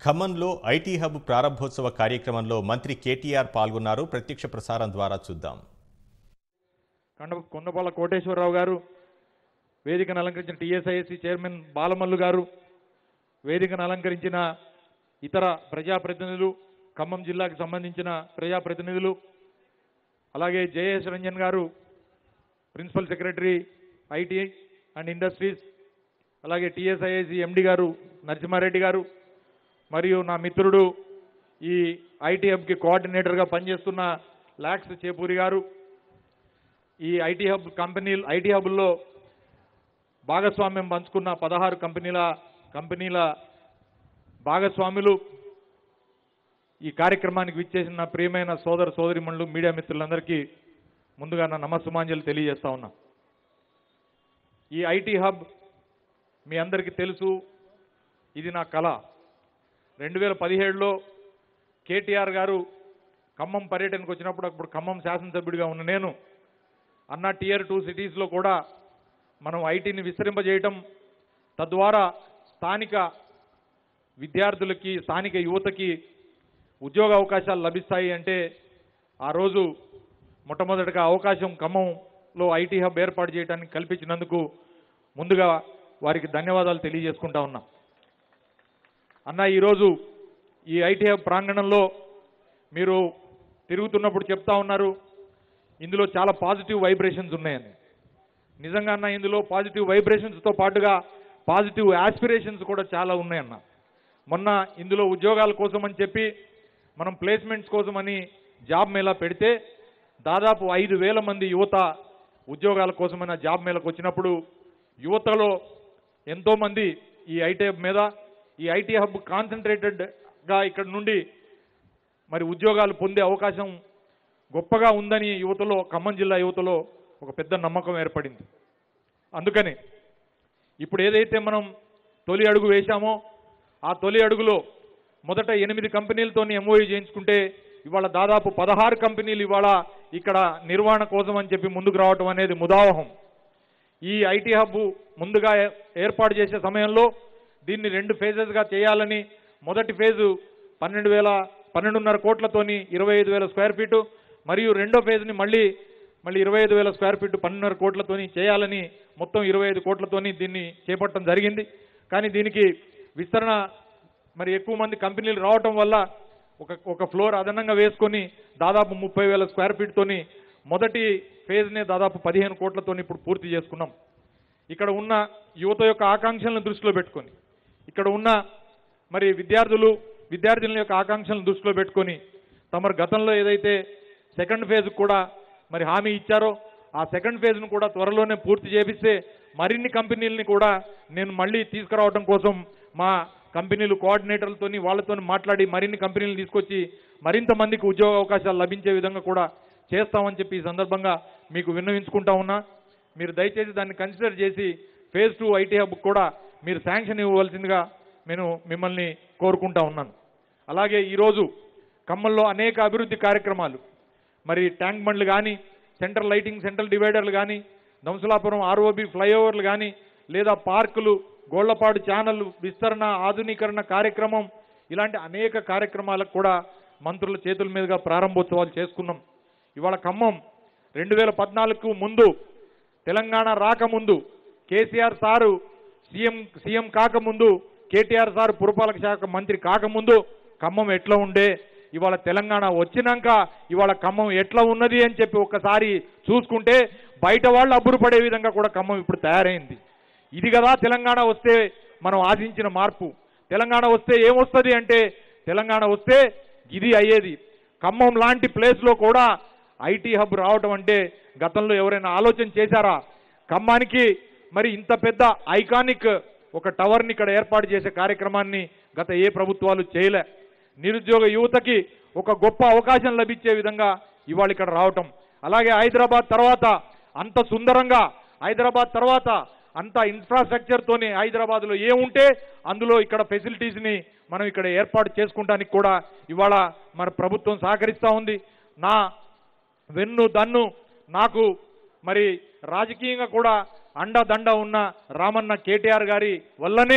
ఖమ్మంలో IT hub ప్రారంభోత్సవ కార్యక్రమంలో మంత్రి కేటీఆర్ పాల్గొన్నారు ప్రత్యక్ష ప్రసారం ద్వారా చూద్దాం కండ కొండపాల కోటేశ్వరరావు గారు వేదికను అలంకరించిన టీఎస్ఐఎస్సి చైర్మన్ బాలమల్లు గారు వేదికను అలంకరించిన ఇతర ప్రజాప్రతినిధులు ఖమ్మం జిల్లాకు సంబంధించిన ప్రజాప్రతినిధులు అలాగే జేఎస్ రంజన్ గారు principal secretary IT and industries అలాగే టీఎస్ఐఎస్సి ఎండి గారు నరసింహారెడ్డి గారు మరియు నా మిత్రుడు ఈ ఐటీ హబ్కి కోఆర్డినేటర్గా పనిచేస్తున్న లాక్స్ చేపూరి గారు ఈ ఐటీ హబ్ కంపెనీ ఐటీ హబ్లో భాగస్వామ్యం పంచుకున్న పదహారు కంపెనీల కంపెనీల భాగస్వాములు ఈ కార్యక్రమానికి విచ్చేసిన నా ప్రియమైన సోదర సోదరిమణులు మీడియా మిత్రులందరికీ ముందుగా నా నమస్సుమాంజలు తెలియజేస్తా ఉన్నా ఈ ఐటీ హబ్ మీ అందరికీ తెలుసు ఇది నా కళ రెండు వేల పదిహేడులో కేటీఆర్ గారు ఖమ్మం పర్యటనకు వచ్చినప్పుడు అప్పుడు ఖమ్మం శాసనసభ్యుడిగా ఉన్న నేను అన్న టియర్ టూ సిటీస్లో కూడా మనం ఐటీని విస్తరింపజేయటం తద్వారా స్థానిక విద్యార్థులకి స్థానిక యువతకి ఉద్యోగ అవకాశాలు లభిస్తాయి అంటే ఆ రోజు మొట్టమొదటిగా అవకాశం ఖమ్మంలో ఐటీ హబ్ ఏర్పాటు చేయడానికి కల్పించినందుకు ముందుగా వారికి ధన్యవాదాలు తెలియజేసుకుంటా ఉన్నా అన్న ఈరోజు ఈ ఐటీ హబ్ ప్రాంగణంలో మీరు తిరుగుతున్నప్పుడు చెప్తా ఉన్నారు ఇందులో చాలా పాజిటివ్ వైబ్రేషన్స్ ఉన్నాయని నిజంగా అన్న ఇందులో పాజిటివ్ వైబ్రేషన్స్తో పాటుగా పాజిటివ్ ఆస్పిరేషన్స్ కూడా చాలా ఉన్నాయన్న మొన్న ఇందులో ఉద్యోగాల కోసం అని చెప్పి మనం ప్లేస్మెంట్స్ కోసమని జాబ్ మేళా పెడితే దాదాపు ఐదు వేల మంది యువత ఉద్యోగాల కోసమైన జాబ్ మేళకు వచ్చినప్పుడు యువతలో ఎంతోమంది ఈ ఐటీ హబ్ మీద ఈ ఐటీ హబ్ కాన్సన్ట్రేటెడ్గా ఇక్కడ నుండి మరి ఉద్యోగాలు పొందే అవకాశం గొప్పగా ఉందని యువతలో ఖమ్మం జిల్లా యువతలో ఒక పెద్ద నమ్మకం ఏర్పడింది అందుకని ఇప్పుడు ఏదైతే మనం తొలి అడుగు వేశామో ఆ తొలి అడుగులో మొదట ఎనిమిది కంపెనీలతోని ఎంఓయూ చేయించుకుంటే ఇవాళ దాదాపు పదహారు కంపెనీలు ఇవాళ ఇక్కడ నిర్వహణ కోసం అని చెప్పి ముందుకు రావటం అనేది ముదావహం ఈ ఐటీ హబ్ ముందుగా ఏ- ఏర్పాటు చేసే సమయంలో దీన్ని రెండు ఫేజెస్గా చేయాలని మొదటి ఫేజు పన్నెండు వేల పన్నెండున్నర కోట్లతోని ఇరవై ఐదు వేల స్క్వేర్ ఫీటు మరియు రెండో ఫేజ్ని మళ్ళీ మళ్ళీ ఇరవై ఐదు వేల స్క్వేర్ ఫీట్ పన్నెండున్నర కోట్లతోని చేయాలని మొత్తం ఇరవై ఐదు కోట్లతోని దీన్ని చేపట్టడం జరిగింది కానీ దీనికి విస్తరణ మరి ఎక్కువ మంది కంపెనీలు రావటం వల్ల ఒక ఒక ఫ్లోర్ అదనంగా వేసుకొని దాదాపు ముప్పై వేల స్క్వేర్ ఫీట్తోని మొదటి ఫేజ్నే దాదాపు పదిహేను కోట్లతోని ఇప్పుడు పూర్తి చేసుకున్నాం ఇక్కడ ఉన్న యువత యొక్క ఆకాంక్షలను దృష్టిలో పెట్టుకొని ఇక్కడ ఉన్న మరి విద్యార్థులు విద్యార్థుల యొక్క ఆకాంక్షలను దృష్టిలో పెట్టుకొని తమరు గతంలో ఏదైతే సెకండ్ ఫేజ్ కూడా మరి హామీ ఇచ్చారో ఆ సెకండ్ ఫేజ్ను కూడా త్వరలోనే పూర్తి చేపిస్తే మరిన్ని కంపెనీలని కూడా నేను మళ్ళీ తీసుకురావడం కోసం మా కంపెనీలు కోఆర్డినేటర్లతోని వాళ్ళతో మాట్లాడి మరిన్ని కంపెనీలు తీసుకొచ్చి మరింత మందికి ఉద్యోగ అవకాశాలు లభించే విధంగా కూడా చేస్తామని చెప్పి ఈ సందర్భంగా మీకు విన్నవించుకుంటా ఉన్నా మీరు దయచేసి దాన్ని కన్సిడర్ చేసి ఫేజ్ టూ ఐటీ హబ్ కూడా మీరు శాంక్షన్ ఇవ్వవలసిందిగా నేను మిమ్మల్ని కోరుకుంటా ఉన్నాను అలాగే ఈరోజు ఖమ్మంలో అనేక అభివృద్ధి కార్యక్రమాలు మరి ట్యాంక్ బండ్లు కానీ సెంట్రల్ లైటింగ్ సెంట్రల్ డివైడర్లు కానీ దంసులాపురం ఆర్ఓబి ఫ్లైఓవర్లు కానీ లేదా పార్కులు గోళ్లపాడు ఛానల్ విస్తరణ ఆధునీకరణ కార్యక్రమం ఇలాంటి అనేక కార్యక్రమాలకు కూడా మంత్రుల చేతుల మీదుగా ప్రారంభోత్సవాలు చేసుకున్నాం ఇవాళ ఖమ్మం రెండు వేల పద్నాలుగుకు ముందు తెలంగాణ రాకముందు కేసీఆర్ సారు సీఎం సీఎం కాకముందు కేటీఆర్ సార్ పురపాలక శాఖ మంత్రి కాకముందు ఖమ్మం ఎట్లా ఉండే ఇవాళ తెలంగాణ వచ్చినాక ఇవాళ ఖమ్మం ఎట్లా ఉన్నది అని చెప్పి ఒక్కసారి చూసుకుంటే బయట వాళ్ళు అబ్బురుపడే విధంగా కూడా ఖమ్మం ఇప్పుడు తయారైంది ఇది కదా తెలంగాణ వస్తే మనం ఆశించిన మార్పు తెలంగాణ వస్తే ఏమొస్తుంది అంటే తెలంగాణ వస్తే ఇది అయ్యేది ఖమ్మం లాంటి ప్లేస్లో కూడా ఐటీ హబ్ రావడం అంటే గతంలో ఎవరైనా ఆలోచన చేశారా ఖమ్మానికి మరి ఇంత పెద్ద ఐకానిక్ ఒక టవర్ని ఇక్కడ ఏర్పాటు చేసే కార్యక్రమాన్ని గత ఏ ప్రభుత్వాలు చేయలే నిరుద్యోగ యువతకి ఒక గొప్ప అవకాశం లభించే విధంగా ఇవాళ ఇక్కడ రావటం అలాగే హైదరాబాద్ తర్వాత అంత సుందరంగా హైదరాబాద్ తర్వాత అంత ఇన్ఫ్రాస్ట్రక్చర్ తోని హైదరాబాద్ లో ఏముంటే అందులో ఇక్కడ ఫెసిలిటీస్ ని మనం ఇక్కడ ఏర్పాటు చేసుకుంటానికి కూడా ఇవాళ మన ప్రభుత్వం సహకరిస్తా ఉంది నా వెన్ను దన్ను నాకు మరి రాజకీయంగా కూడా అండదండ ఉన్న రామన్న కేటీఆర్ గారి వల్లనే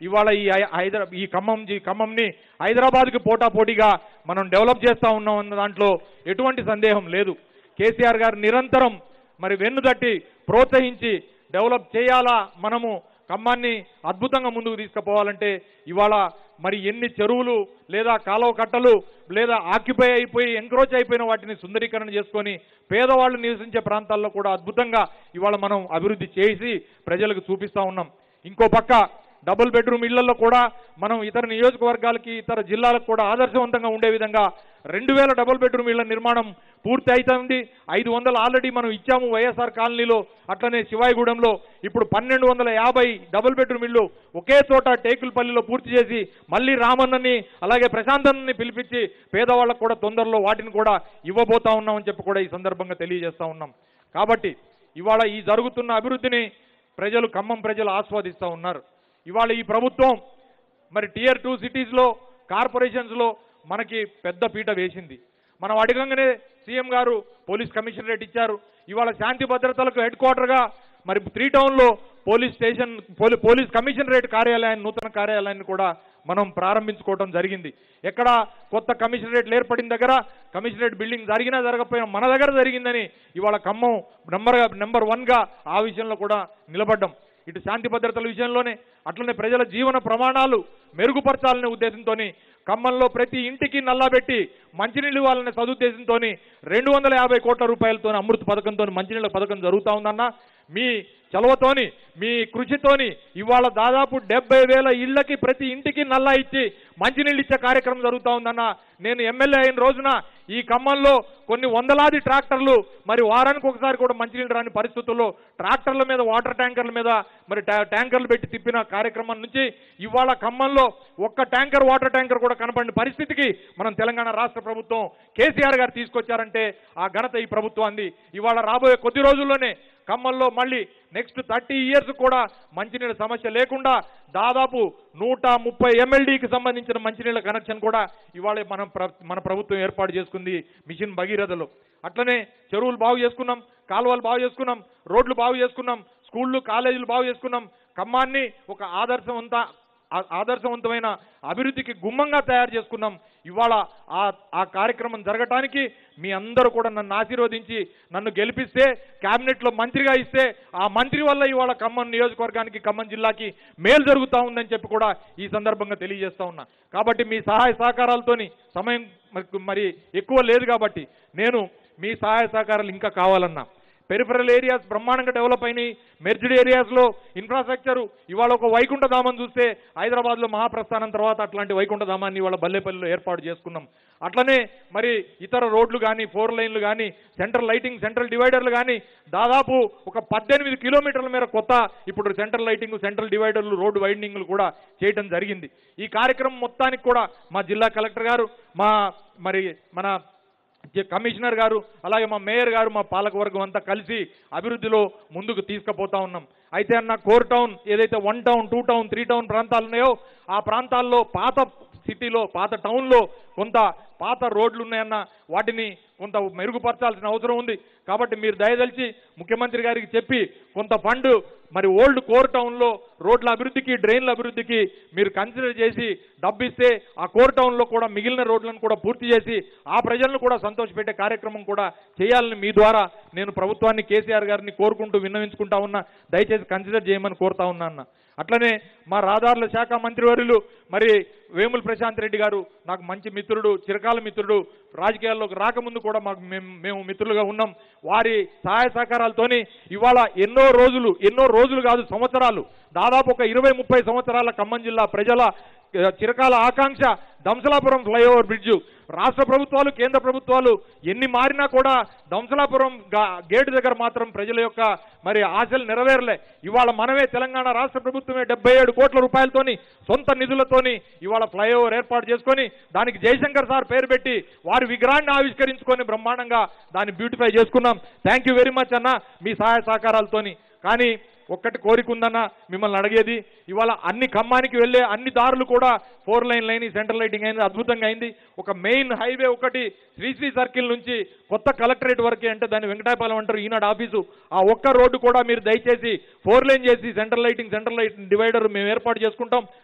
ఇవాళ ఈ హైదరా ఈ ఖమ్మం ఈ ఖమ్మంని హైదరాబాద్కి పోటా పోటీగా మనం డెవలప్ చేస్తా ఉన్నాం అన్న దాంట్లో ఎటువంటి సందేహం లేదు కేసీఆర్ గారు నిరంతరం మరి వెన్ను తట్టి ప్రోత్సహించి డెవలప్ చేయాలా మనము ఖమ్మాన్ని అద్భుతంగా ముందుకు తీసుకుపోవాలంటే ఇవాళ మరి ఎన్ని చెరువులు లేదా కాలువ కట్టలు లేదా ఆక్యుపై అయిపోయి ఎంక్రోచ్ అయిపోయిన వాటిని సుందరీకరణ చేసుకొని పేదవాళ్ళు నివసించే ప్రాంతాల్లో కూడా అద్భుతంగా ఇవాళ మనం అభివృద్ధి చేసి ప్రజలకు చూపిస్తా ఉన్నాం ఇంకో పక్క డబుల్ బెడ్రూమ్ ఇళ్లలో కూడా మనం ఇతర నియోజకవర్గాలకి ఇతర జిల్లాలకు కూడా ఆదర్శవంతంగా ఉండే విధంగా రెండు వేల డబుల్ బెడ్రూమ్ ఇళ్ల నిర్మాణం పూర్తి అవుతుంది ఐదు వందలు ఆల్రెడీ మనం ఇచ్చాము వైఎస్ఆర్ కాలనీలో అట్లనే శివాయిగూడెంలో ఇప్పుడు పన్నెండు వందల యాభై డబుల్ బెడ్రూమ్ ఇళ్ళు ఒకే చోట టేకులపల్లిలో పూర్తి చేసి మళ్ళీ రామన్నని అలాగే ప్రశాంతన్ని పిలిపించి పేదవాళ్ళకు కూడా తొందరలో వాటిని కూడా ఇవ్వబోతా ఉన్నామని చెప్పి కూడా ఈ సందర్భంగా తెలియజేస్తా ఉన్నాం కాబట్టి ఇవాళ ఈ జరుగుతున్న అభివృద్ధిని ప్రజలు ఖమ్మం ప్రజలు ఆస్వాదిస్తూ ఉన్నారు ఇవాళ ఈ ప్రభుత్వం మరి టియర్ టూ సిటీస్లో కార్పొరేషన్స్లో మనకి పెద్ద పీట వేసింది మనం అడగంగానే సీఎం గారు పోలీస్ కమిషనరేట్ ఇచ్చారు ఇవాళ శాంతి భద్రతలకు హెడ్ క్వార్టర్గా మరి త్రీ టౌన్లో పోలీస్ స్టేషన్ పోలీ పోలీస్ కమిషనరేట్ కార్యాలయాన్ని నూతన కార్యాలయాన్ని కూడా మనం ప్రారంభించుకోవడం జరిగింది ఎక్కడ కొత్త కమిషనరేట్లు ఏర్పడిన దగ్గర కమిషనరేట్ బిల్డింగ్ జరిగినా జరగకపోయినా మన దగ్గర జరిగిందని ఇవాళ ఖమ్మం నెంబర్ నెంబర్ వన్గా ఆ విషయంలో కూడా నిలబడ్డం ఇటు శాంతి భద్రతల విషయంలోనే అట్లనే ప్రజల జీవన ప్రమాణాలు మెరుగుపరచాలనే ఉద్దేశంతో ఖమ్మంలో ప్రతి ఇంటికి నల్లబెట్టి మంచినీళ్ళు ఇవ్వాలనే సదుద్దేశంతో రెండు వందల యాభై కోట్ల రూపాయలతో అమృత్ పథకంతో మంచినీళ్ళ పథకం జరుగుతా ఉందన్న మీ చలవతోని మీ కృషితోని ఇవాళ దాదాపు డెబ్బై వేల ఇళ్లకి ప్రతి ఇంటికి నల్లా ఇచ్చి మంచినీళ్ళు ఇచ్చే కార్యక్రమం జరుగుతా ఉందన్న నేను ఎమ్మెల్యే అయిన రోజున ఈ ఖమ్మంలో కొన్ని వందలాది ట్రాక్టర్లు మరి వారానికి ఒకసారి కూడా మంచినీళ్ళు రాని పరిస్థితుల్లో ట్రాక్టర్ల మీద వాటర్ ట్యాంకర్ల మీద మరి ట్యా- ట్యాంకర్లు పెట్టి తిప్పిన కార్యక్రమం నుంచి ఇవాళ ఖమ్మంలో ఒక్క ట్యాంకర్ వాటర్ ట్యాంకర్ కూడా కనపడిన పరిస్థితికి మనం తెలంగాణ రాష్ట్ర ప్రభుత్వం కేసీఆర్ గారు తీసుకొచ్చారంటే ఆ ఘనత ఈ ప్రభుత్వాన్ని ఇవాళ రాబోయే కొద్ది రోజుల్లోనే ఖమ్మంలో మళ్ళీ నెక్స్ట్ థర్టీ ఇయర్స్ కూడా మంచినీళ్ళ సమస్య లేకుండా దాదాపు నూట ముప్పై ఎమ్మెల్డీకి సంబంధించిన మంచినీళ్ళ కనెక్షన్ కూడా ఇవాళ మనం ప్ర- మన ప్రభుత్వం ఏర్పాటు చేసుకుంది మిషన్ భగీరథలో అట్లనే చెరువులు బాగు చేసుకున్నాం కాలువలు బాగు చేసుకున్నాం రోడ్లు బాగు చేసుకున్నాం స్కూళ్ళు కాలేజీలు బాగు చేసుకున్నాం ఖమ్మాన్ని ఒక ఆదర్శవంత ఆ- ఆదర్శవంతమైన అభివృద్ధికి గుమ్మంగా తయారు చేసుకున్నాం ఇవాళ ఆ ఆ కార్యక్రమం జరగటానికి మీ అందరూ కూడా నన్ను ఆశీర్వదించి నన్ను గెలిపిస్తే క్యాబినెట్లో మంత్రిగా ఇస్తే ఆ మంత్రి వల్ల ఇవాళ ఖమ్మం నియోజకవర్గానికి ఖమ్మం జిల్లాకి మేలు జరుగుతూ ఉందని చెప్పి కూడా ఈ సందర్భంగా తెలియజేస్తా ఉన్నా కాబట్టి మీ సహాయ సహకారాలతోని సమయం మరి- మరి ఎక్కువ లేదు కాబట్టి నేను మీ సహాయ సహకారాలు ఇంకా కావాలన్నా పెరిఫరల్ ఏరియాస్ బ్రహ్మాండంగా డెవలప్ అయినాయి మెర్జ్డ్ ఏరియాస్లో ఇన్ఫ్రాస్ట్రక్చర్ ఇవాళ ఒక వైకుంఠ ధామం చూస్తే హైదరాబాద్లో మహాప్రస్థానం తర్వాత అట్లాంటి వైకుంఠ ధామాన్ని ఇవాళ బల్లేపల్లిలో ఏర్పాటు చేసుకున్నాం అట్లనే మరి ఇతర రోడ్లు కానీ ఫోర్ లైన్లు కానీ సెంట్రల్ లైటింగ్ సెంట్రల్ డివైడర్లు కానీ దాదాపు ఒక పద్దెనిమిది కిలోమీటర్ల మేర కొత్త ఇప్పుడు సెంట్రల్ లైటింగ్ సెంట్రల్ డివైడర్లు రోడ్డు వైండింగ్లు కూడా చేయటం జరిగింది ఈ కార్యక్రమం మొత్తానికి కూడా మా జిల్లా కలెక్టర్ గారు మా మరి మన జ- కమిషనర్ గారు అలాగే మా మేయర్ గారు మా పాలకవర్గం అంతా కలిసి అభివృద్ధిలో ముందుకు తీసుకుపోతా ఉన్నాం అయితే అన్న కోర్ టౌన్ ఏదైతే one town two town three town ప్రాంతాలు ఉన్నాయో ఆ ప్రాంతాల్లో పాత సిటీలో పాత టౌన్లో కొంత పాత రోడ్లు ఉన్నాయన్న వాటిని కొంత మెరుగుపరచాల్సిన అవసరం ఉంది కాబట్టి మీరు దయదలిచి ముఖ్యమంత్రి గారికి చెప్పి కొంత ఫండ్ మరి ఓల్డ్ కోర్ టౌన్లో రోడ్ల అభివృద్ధికి డ్రైన్ల అభివృద్ధికి మీరు కన్సిడర్ చేసి డబ్బు ఇస్తే ఆ కోర్ టౌన్లో కూడా మిగిలిన రోడ్లను కూడా పూర్తి చేసి ఆ ప్రజలను కూడా సంతోషపెట్టే కార్యక్రమం కూడా చేయాలని మీ ద్వారా నేను ప్రభుత్వాన్ని కేసీఆర్ గారిని కోరుకుంటూ విన్నవించుకుంటా ఉన్నా దయచేసి కన్సిడర్ చేయమని కోరుతా ఉన్నా అన్న అట్లనే మా రహదారుల శాఖ మంత్రివర్యులు మరి వేముల ప్రశాంత్ రెడ్డి గారు నాకు మంచి మిత్రుడు చిరకాల మిత్రుడు రాజకీయాల్లోకి రాకముందు కూడా మాకు మేము మేము మిత్రులుగా ఉన్నాం వారి సహాయ సహకారాలతోని ఇవాళ ఎన్నో రోజులు ఎన్నో రోజులు కాదు సంవత్సరాలు దాదాపు ఒక ఇరవై ముప్పై సంవత్సరాల ఖమ్మం జిల్లా ప్రజల ఆ, చిరకాల ఆకాంక్ష దంసలాపురం ఫ్లైఓవర్ బ్రిడ్జ్ రాష్ట్ర ప్రభుత్వాలు కేంద్ర ప్రభుత్వాలు ఎన్ని మారినా కూడా దంసలాపురం గా- గేటు దగ్గర మాత్రం ప్రజల యొక్క మరి ఆశలు నెరవేరలే ఇవాళ మనమే తెలంగాణ రాష్ట్ర ప్రభుత్వమే డెబ్బై ఏడు కోట్ల రూపాయలతోని సొంత నిధులతోని ఇవాళ ఫ్లైఓవర్ ఏర్పాటు చేసుకొని దానికి జయశంకర్ సార్ పేరు పెట్టి వారి విగ్రహాన్ని ఆవిష్కరించుకొని బ్రహ్మాండంగా దాన్ని బ్యూటిఫై చేసుకున్నాం థ్యాంక్ యూ వెరీ మచ్ అన్న మీ సహాయ సహకారాలతోని కానీ ఒక్కటి కోరిక ఉందన్న మిమ్మల్ని అడిగేది ఇవాళ అన్ని ఖమ్మానికి వెళ్ళే అన్ని దారులు కూడా four line line central lighting అయింది అద్భుతంగా అయింది ఒక మెయిన్ హైవే ఒకటి శ్రీశ్రీ సర్కిల్ నుంచి కొత్త కలెక్టరేట్ వరకే అంటే దాన్ని వెంకటాయపాలెం అంటారు ఈనాడు ఆఫీసు ఆ ఒక్క రోడ్డు కూడా మీరు దయచేసి ఫోర్ లైన్ చేసి central lighting central lighting divider మేము ఏర్పాటు చేసుకుంటాం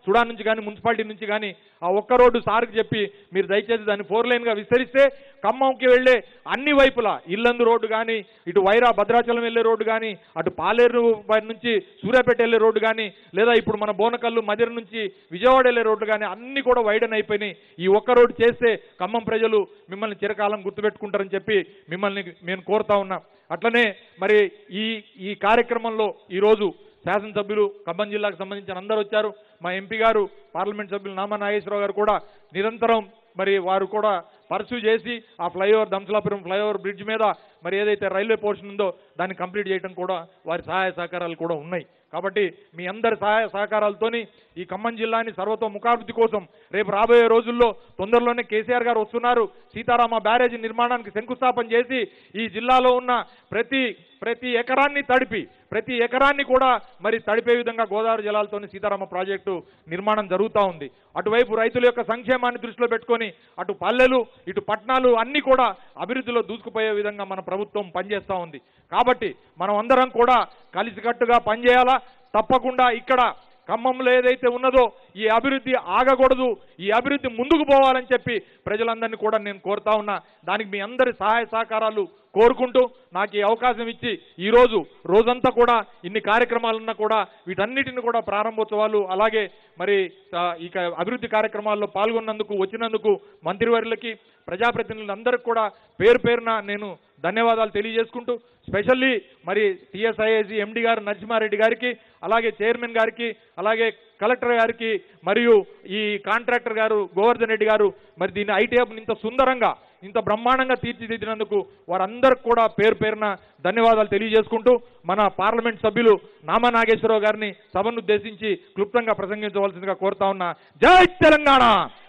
సుడాన్ నుంచి కానీ మున్సిపాలిటీ నుంచి కానీ ఆ ఒక్క రోడ్డు సార్కి చెప్పి మీరు దయచేసి దాన్ని ఫోర్ లైన్గా విస్తరిస్తే ఖమ్మంకి వెళ్ళే అన్ని వైపులా ఇల్లందు రోడ్డు కానీ ఇటు వైరా భద్రాచలం వెళ్ళే రోడ్డు కానీ అటు పాలేరు పై నుంచి సూర్యాపేట వెళ్ళే రోడ్డు కానీ లేదా ఇప్పుడు మన బోనకల్లు మదిర నుంచి విజయవాడ వెళ్ళే రోడ్డు కానీ అన్ని కూడా వైడన్ అయిపోయినాయి ఈ ఒక్క రోడ్డు చేస్తే ఖమ్మం ప్రజలు మిమ్మల్ని చిరకాలం గుర్తుపెట్టుకుంటారని చెప్పి మిమ్మల్ని నేను కోరుతా ఉన్నా అట్లనే మరి ఈ ఈ కార్యక్రమంలో ఈరోజు శాసనసభ్యులు ఖమ్మం జిల్లాకు సంబంధించిన అందరూ వచ్చారు మా ఎంపీ గారు పార్లమెంట్ సభ్యులు నామా నాగేశ్వరరావు గారు కూడా నిరంతరం మరి వారు కూడా పర్సూ చేసి ఆ ఫ్లైఓవర్ దంసలాపురం ఫ్లైఓవర్ బ్రిడ్జ్ మీద మరి ఏదైతే రైల్వే పోర్షన్ ఉందో దాన్ని కంప్లీట్ చేయడం కూడా వారి సహాయ సహకారాలు కూడా ఉన్నాయి కాబట్టి మీ అందరి సహాయ సహకారాలతోని ఈ ఖమ్మం జిల్లాని సర్వతోముఖాభివృద్ధి కోసం రేపు రాబోయే రోజుల్లో తొందరలోనే కేసీఆర్ గారు వస్తున్నారు సీతారామ బ్యారేజీ నిర్మాణానికి శంకుస్థాపన చేసి ఈ జిల్లాలో ఉన్న ప్రతి ప్రతి ఎకరాన్ని తడిపి ప్రతి ఎకరాన్ని కూడా మరి తడిపే విధంగా గోదావరి జలాలతోని సీతారామ ప్రాజెక్టు నిర్మాణం జరుగుతూ ఉంది అటువైపు రైతుల యొక్క సంక్షేమాన్ని దృష్టిలో పెట్టుకొని అటు పల్లెలు ఇటు పట్టణాలు అన్ని కూడా అభివృద్ధిలో దూసుకుపోయే విధంగా మన ప్రభుత్వం పనిచేస్తూ ఉంది కాబట్టి మనం అందరం కూడా కలిసికట్టుగా పనిచేయాలా తప్పకుండా ఇక్కడ ఖమ్మంలో ఏదైతే ఉన్నదో ఈ అభివృద్ధి ఆగకూడదు ఈ అభివృద్ధి ముందుకు పోవాలని చెప్పి ప్రజలందరినీ కూడా నేను కోరుతా ఉన్నా దానికి మీ అందరి సహాయ సహకారాలు కోరుకుంటూ నాకు ఈ అవకాశం ఇచ్చి ఈరోజు రోజంతా కూడా ఇన్ని కార్యక్రమాలున్నా కూడా వీటన్నిటిని కూడా ప్రారంభోత్సవాలు అలాగే మరి ఆ, ఇక అభివృద్ధి కార్యక్రమాల్లో పాల్గొన్నందుకు వచ్చినందుకు మంత్రివర్యులకి ప్రజాప్రతినిధులందరికీ కూడా పేరు పేరున నేను ధన్యవాదాలు తెలియజేసుకుంటూ స్పెషల్లీ మరి టిఎస్ఐఏసి ఎండి గారు నరసింహారెడ్డి గారికి అలాగే చైర్మన్ గారికి అలాగే కలెక్టర్ గారికి మరియు ఈ కాంట్రాక్టర్ గారు గోవర్ధన్ రెడ్డి గారు మరి దీన్ని ఐటీ హబ్ ఇంత సుందరంగా ఇంత బ్రహ్మాండంగా తీర్చిదిద్దినందుకు వారందరికి కూడా పేరు పేరున ధన్యవాదాలు తెలియజేసుకుంటూ మన పార్లమెంట్ సభ్యులు నామా నాగేశ్వరరావు గారిని సభను ఉద్దేశించి క్లుప్తంగా ప్రసంగించవలసిందిగా కోరుతా ఉన్నా జై తెలంగాణ